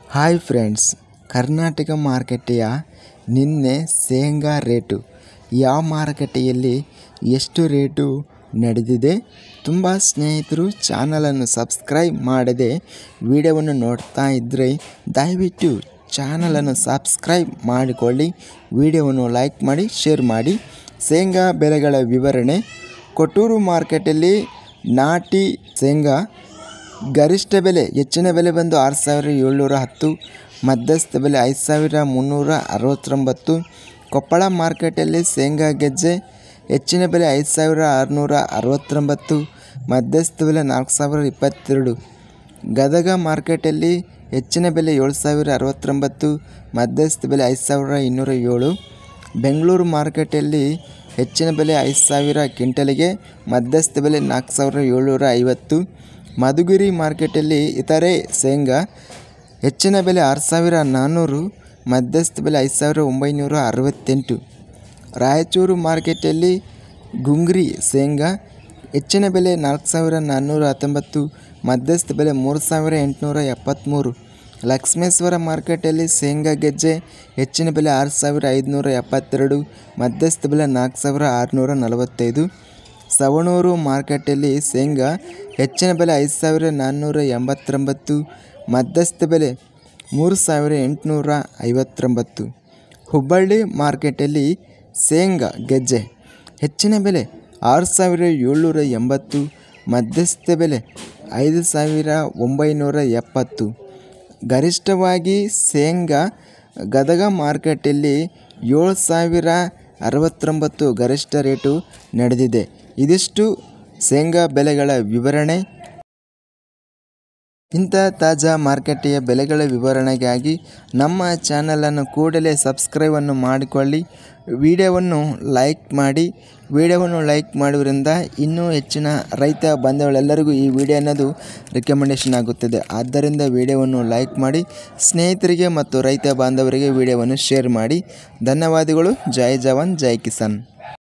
hi friends Karnataka ಮಾರುಕಟ್ಟೆಯ ನಿನ್ನೆ ಶೇಂಗಾ ರೇಟು ಯಾವ ಮಾರುಕಟ್ಟೆಯಲ್ಲಿ ಎಷ್ಟು ರೇಟು ನಡೆದಿದೆ ತುಂಬ ಸ್ನೇಹಿತರು ಚಾನಲನ್ನು ಸಬ್ಸ್ಕ್ರೈಬ್ ಮಾಡದೆ ವಿಡಿಯೋವನ್ನು ನೋಡ್ತಾ ಇದ್ದರೆ ದಯವಿಟ್ಟು ಚಾನಲನ್ನು ಸಬ್ಸ್ಕ್ರೈಬ್ ಮಾಡಿಕೊಳ್ಳಿ ವಿಡಿಯೋವನ್ನು ಲೈಕ್ ಮಾಡಿ ಶೇರ್ ಮಾಡಿ ಶೇಂಗಾ ಬೆಲೆಗಳ ವಿವರಣೆ ಕೊಟ್ಟೂರು ಮಾರ್ಕೆಟಲ್ಲಿ ನಾಟಿ ಶೇಂಗಾ ಗರಿಷ್ಠ ಬೆಲೆ ಹೆಚ್ಚಿನ ಬೆಲೆ ಬಂದು ಆರು ಸಾವಿರ ಏಳ್ನೂರ ಹತ್ತು ಮಧ್ಯಸ್ಥ ಬೆಲೆ ಐದು ಸಾವಿರ ಮುನ್ನೂರ ಅರವತ್ತೊಂಬತ್ತು ಕೊಪ್ಪಳ ಮಾರ್ಕೆಟಲ್ಲಿ ಶೇಂಗಾ ಗೆಜ್ಜೆ ಹೆಚ್ಚಿನ ಬೆಲೆ ಐದು ಸಾವಿರ ಆರುನೂರ ಅರವತ್ತೊಂಬತ್ತು ಮಧ್ಯಸ್ಥ ಬೆಲೆ ನಾಲ್ಕು ಸಾವಿರ ಇಪ್ಪತ್ತೆರಡು ಗದಗ ಮಾರ್ಕೆಟಲ್ಲಿ ಹೆಚ್ಚಿನ ಬೆಲೆ ಏಳು ಸಾವಿರ ಅರವತ್ತೊಂಬತ್ತು ಮಧ್ಯಸ್ಥ ಬೆಲೆ ಐದು ಸಾವಿರ ಇನ್ನೂರ ಏಳು ಬೆಂಗಳೂರು ಮಾರ್ಕೆಟಲ್ಲಿ ಹೆಚ್ಚಿನ ಬೆಲೆ ಐದು ಸಾವಿರ ಕ್ವಿಂಟಲಿಗೆ ಮಧ್ಯಸ್ಥ ಬೆಲೆ ನಾಲ್ಕು ಸಾವಿರ ಏಳ್ನೂರ ಐವತ್ತು ಮಧುಗಿರಿ ಮಾರ್ಕೆಟಲ್ಲಿ ಇತರೆ ಶೇಂಗಾ ಹೆಚ್ಚಿನ ಬೆಲೆ ಆರು ಸಾವಿರ ನಾನ್ನೂರು ಮಧ್ಯಸ್ಥ ಬೆಲೆ ಐದು ಸಾವಿರ ಒಂಬೈನೂರ ಅರವತ್ತೆಂಟು ರಾಯಚೂರು ಮಾರ್ಕೆಟಲ್ಲಿ ಗುಂಗ್ರಿ ಶೇಂಗಾ ಹೆಚ್ಚಿನ ಬೆಲೆ ನಾಲ್ಕು ಸಾವಿರ ನಾನ್ನೂರ ಹತ್ತೊಂಬತ್ತು ಮಧ್ಯಸ್ಥ ಬೆಲೆ ಮೂರು ಸಾವಿರ ಎಂಟುನೂರ ಎಪ್ಪತ್ತ್ಮೂರು ಲಕ್ಷ್ಮೇಶ್ವರ ಮಾರ್ಕೆಟಲ್ಲಿ ಶೇಂಗಾ ಗೆಜ್ಜೆ ಹೆಚ್ಚಿನ ಬೆಲೆ ಆರು ಸಾವಿರ ಐದುನೂರ ಎಪ್ಪತ್ತೆರಡು ಮಧ್ಯಸ್ಥ ಬೆಲೆ ನಾಲ್ಕು ಸಾವಿರ ಆರುನೂರ ನಲವತ್ತೈದು ಸವಣೂರು ಮಾರ್ಕೆಟಲ್ಲಿ ಶೇಂಗಾ ಹೆಚ್ಚಿನ ಬೆಲೆ ಐದು ಸಾವಿರ ನಾನ್ನೂರ ಎಂಬತ್ತೊಂಬತ್ತು ಮಧ್ಯಸ್ಥ ಬೆಲೆ ಮೂರು ಸಾವಿರ ಎಂಟುನೂರ ಐವತ್ತೊಂಬತ್ತು ಹುಬ್ಬಳ್ಳಿ ಮಾರ್ಕೆಟಲ್ಲಿ ಶೇಂಗಾ ಗೆಜ್ಜೆ ಹೆಚ್ಚಿನ ಬೆಲೆ ಆರು ಸಾವಿರ ಏಳ್ನೂರ ಎಂಬತ್ತು ಮಧ್ಯಸ್ಥ ಬೆಲೆ ಐದು ಸಾವಿರ ಒಂಬೈನೂರ ಎಪ್ಪತ್ತು ಗರಿಷ್ಠವಾಗಿ ಶೇಂಗಾ ಗದಗ ಮಾರ್ಕೆಟಲ್ಲಿ ಏಳು ಸಾವಿರ ಅರವತ್ತೊಂಬತ್ತು ಗರಿಷ್ಠ ರೇಟು ನಡೆದಿದೆ ಇದಿಷ್ಟು ಶೇಂಗಾ ಬೆಲೆಗಳ ವಿವರಣೆ ಇಂಥ ತಾಜಾ ಮಾರುಕಟ್ಟೆಯ ಬೆಲೆಗಳ ವಿವರಣೆಗಾಗಿ ನಮ್ಮ ಚಾನಲನ್ನು ಕೂಡಲೇ ಸಬ್ಸ್ಕ್ರೈಬನ್ನು ಮಾಡಿಕೊಳ್ಳಿ ವಿಡಿಯೋವನ್ನು ಲೈಕ್ ಮಾಡಿ ವಿಡಿಯೋವನ್ನು ಲೈಕ್ ಮಾಡುವುದರಿಂದ ಇನ್ನೂ ಹೆಚ್ಚಿನ ರೈತ ಬಾಂಧವರೆಲ್ಲರಿಗೂ ಈ ವಿಡಿಯೋ ಅನ್ನೋದು ರಿಕಮೆಂಡೇಷನ್ ಆಗುತ್ತದೆ ಆದ್ದರಿಂದ ವಿಡಿಯೋವನ್ನು ಲೈಕ್ ಮಾಡಿ ಸ್ನೇಹಿತರಿಗೆ ಮತ್ತು ರೈತ ಬಾಂಧವರಿಗೆ ವಿಡಿಯೋವನ್ನು ಶೇರ್ ಮಾಡಿ ಧನ್ಯವಾದಗಳು ಜೈ ಜವಾನ್ ಜೈ ಕಿಸಾನ್